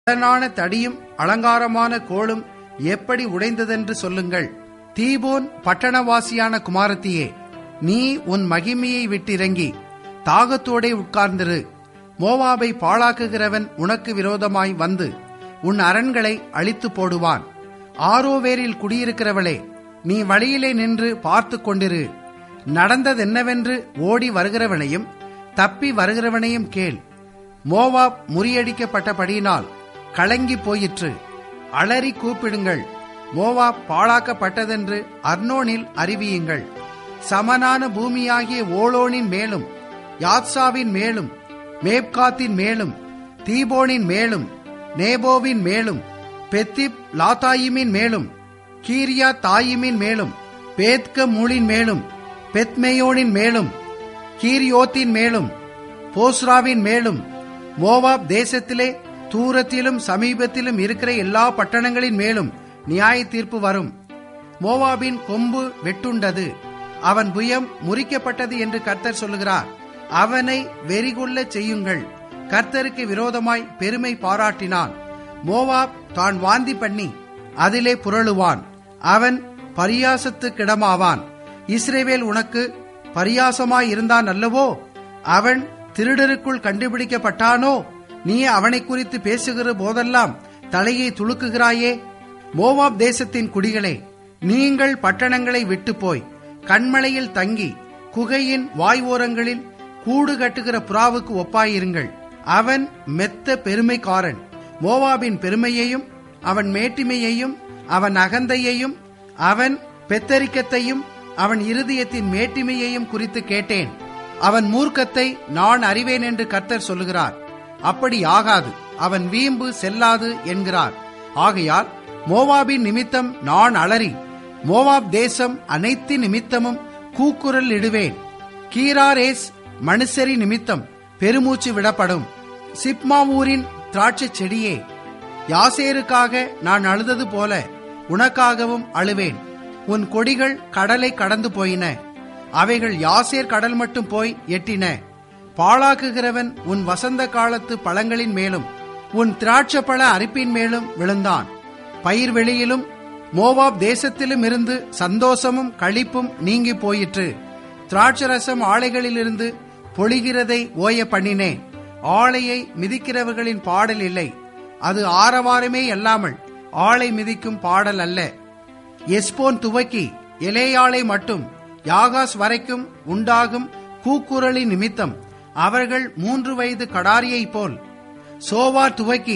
அழகான தடியும் அலங்காரமான கோலும் எப்படி உடைந்ததென்று சொல்லுங்கள் தீபோன் பட்டணவாசியான குமாரத்தியே நீ உன் மகிமையை விட்டிறங்கி தாகத்தோடே உட்கார்ந்திரு மோவாபை பாழாக்குகிறவன் உனக்கு விரோதமாய் வந்து உன் அரண்களை அழித்து போடுவான் ஆரோவேரில் குடியிருக்கிறவளே நீ வழியிலே நின்று பார்த்து கொண்டிரு நடந்ததென்னவென்று ஓடி வருகிறவனையும் தப்பி வருகிறவனையும் கேள் மோவாப் முறியடிக்கப்பட்டபடியினால் கலங்கி போயிற்று அலறி கூப்பிடுங்கள் மோவாப் பாழாக்கப்பட்டதென்று அர்னோனில் அறிவியுங்கள் சமனான பூமியாகிய ஓலோனின் மேலும் யாத்சாவின் மேலும் மேப்காத்தின் மேலும் தீபோனின் மேலும் நேபோவின் மேலும் பெத்திப் லாத்தாயிமின் மேலும் கீரியா தாயிமின் மேலும் பேத்க மூலின் மேலும் பெத்மேயோனின் மேலும் கீரியோத்தின் மேலும் போஸ்ராவின் மேலும் மோவாப் தேசத்திலே தூரத்திலும் சமீபத்திலும் இருக்கிற எல்லா பட்டணங்களின் மேலும் நியாய தீர்ப்பு வரும் மோவாபின் கொம்பு வெட்டுண்டது அவன் புயம் முறிக்கப்பட்டது என்று கர்த்தர் சொல்லுகிறார் அவனை வெறிகொள்ளச் செய்யுங்கள் கர்த்தருக்கு விரோதமாய் பெருமை பாராட்டினான் மோவாப் தான் வாந்தி பண்ணி அதிலே புரளுவான் அவன் பரியாசத்துக்கிடமாவான் இஸ்ரேவேல் உனக்கு பரியாசமாய் இருந்தான் அல்லவோ அவன் திருடருக்குள் கண்டுபிடிக்கப்பட்டானோ நீ அவனை குறித்து பேசுகிற போதெல்லாம் தலையை துளுக்குகிறாயே மோவாப் தேசத்தின் குடிகளே நீங்கள் பட்டணங்களை விட்டு போய் கண்மலையில் தங்கி குகையின் வாய் ஓரங்களில் கூடு கட்டுகிற புறாவுக்கு ஒப்பாயிருங்கள் அவன் மெத்த பெருமைக்காரன் மோவாபின் பெருமையையும் அவன் மேட்டிமையையும் அவன் அகந்தையையும் அவன் பெத்தரிக்கத்தையும் அவன் இருதயத்தின் மேட்டிமையையும் குறித்து கேட்டேன் அவன் மூர்க்கத்தை நான் அறிவேன் என்று கர்த்தர் சொல்லுகிறார் அப்படி ஆகாது அவன் வீம்பு செல்லாது என்கிறார் ஆகையால் மோவாபின் நிமித்தம் நான் அலறி மோவாப் தேசம் அனைத்து நிமித்தமும் கூக்குரல் இடுவேன் கீராரேஸ் மனுஷரி நிமித்தம் பெருமூச்சு விடப்படும் சிப்மாவூரின் திராட்சை செடியே யாசேருக்காக நான் அழுதது போல உனக்காகவும் அழுவேன் உன் கொடிகள் கடலை கடந்து போயின அவைகள் யாசேர் கடல் மட்டும் போய் எட்டின பாழாக்குகிறவன் உன் வசந்த காலத்து பழங்களின் மேலும் உன் திராட்சப்பழ அரிப்பின் மேலும் விழுந்தான் பயிர் வெளியிலும் மோவாப் தேசத்திலும் இருந்து சந்தோஷமும் களிப்பும் நீங்கி போயிற்று திராட்சரசம் ஆலைகளிலிருந்து பொழிகிறதை ஓய பண்ணினேன் ஆலையை மிதிக்கிறவர்களின் பாடல் இல்லை அது ஆரவாரமே அல்லாமல் ஆளை மிதிக்கும் பாடல் அல்ல எஸ்போன் துவக்கி எலேயாளை மட்டும் யாகாஸ் வரைக்கும் உண்டாகும் கூக்குரலின் நிமித்தம் அவர்கள் மூன்று வயது கடாரியைப் போல் சோவார் துவக்கி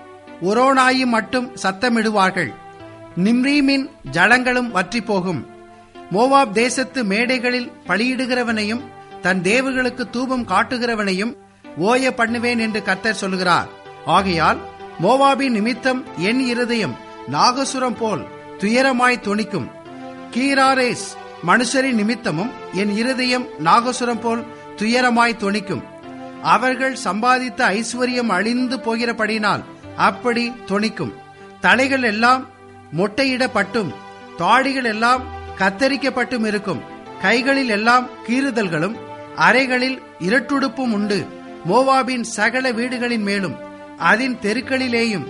ஒரோனாயி மட்டும் சத்தமிடுவார்கள் நிம்ரீமின் ஜலங்களும் வற்றி போகும் மோவாப் தேசத்து மேடைகளில் பலியிடுகிறவனையும் தன் தேவர்களுக்கு தூபம் காட்டுகிறவனையும் ஓய பண்ணுவேன் என்று கர்த்தர் சொல்லுகிறார் ஆகையால் மோவாபின் நிமித்தம் என் இருதயம் நாகசுரம் போல் துயரமாய் துணிக்கும் கீராரேஸ் மனுஷரின் நிமித்தமும் என் இருதயம் நாகசுரம் போல் துயரமாய் துணிக்கும் அவர்கள் சம்பாதித்த ஐஸ்வர்யம் அழிந்து போகிறபடினால் அப்படி துணிக்கும் தலைகள் எல்லாம் மொட்டையிடப்பட்டும் தாடிகள் எல்லாம் கத்தரிக்கப்பட்டும் இருக்கும் கைகளில் எல்லாம் கீறுதல்களும் அறைகளில் இரட்டுடுப்பும் உண்டு மோவாபின் சகல வீடுகளின் மேலும் அதன் தெருக்களிலேயும்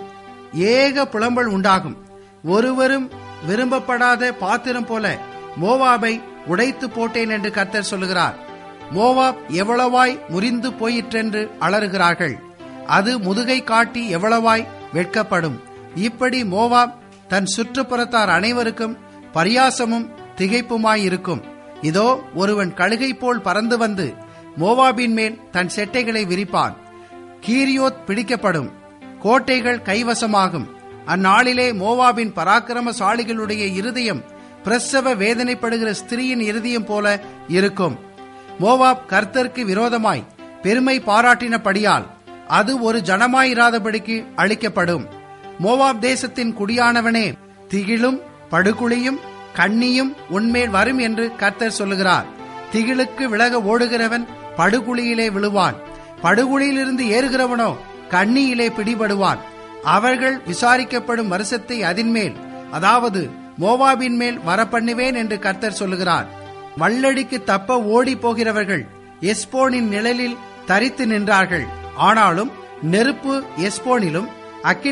ஏக புலம்பல் உண்டாகும் ஒருவரும் விரும்பப்படாத பாத்திரம் போல மோவாபை உடைத்து போட்டேன் என்று கர்த்தர் சொல்லுகிறார் மோவாப் எவ்வளவாய் முறிந்து போயிற்றென்று அலறுகிறார்கள் அது முதுகை காட்டி எவ்வளவாய் வெட்கப்படும் இப்படி மோவாப் தன் சுற்றுப்புறத்தார் அனைவருக்கும் பரியாசமும் திகைப்புமாயிருக்கும் இதோ ஒருவன் கழுகை போல் பறந்து வந்து மோவாபின் மேல் தன் செட்டைகளை விரிப்பான் கீரியோத் பிடிக்கப்படும் கோட்டைகள் கைவசமாகும் அந்நாளிலே மோவாபின் பராக்கிரமசாலிகளுடைய இருதயம் பிரசவ வேதனைப்படுகிற ஸ்திரீயின் இருதயம் போல இருக்கும் மோவாப் கர்த்தருக்கு விரோதமாய் பெருமை பாராட்டினபடியால் அது ஒரு ஜனமாயிராதபடிக்கு அழிக்கப்படும் மோவாப் தேசத்தின் குடியானவனே திகிலும் படுகுழியும் கண்ணியும் உன்மேல் வரும் என்று கர்த்தர் சொல்லுகிறார் திகிலுக்கு விலக ஓடுகிறவன் படுகுழியிலே விழுவான் படுகுழியிலிருந்து ஏறுகிறவனோ கண்ணியிலே பிடிபடுவான் அவர்கள் விசாரிக்கப்படும் வருஷத்தை அதின்மேல் அதாவது மோவாபின் மேல் வரப்பண்ணுவேன் என்று கர்த்தர் சொல்லுகிறார் வல்லடிக்கு தப்ப ஓடி போகிறவர்கள் எஸ்போனின் நிழலில் தரித்து நின்றார்கள் ஆனாலும் நெருப்பு எஸ்போனிலும் அக்கினி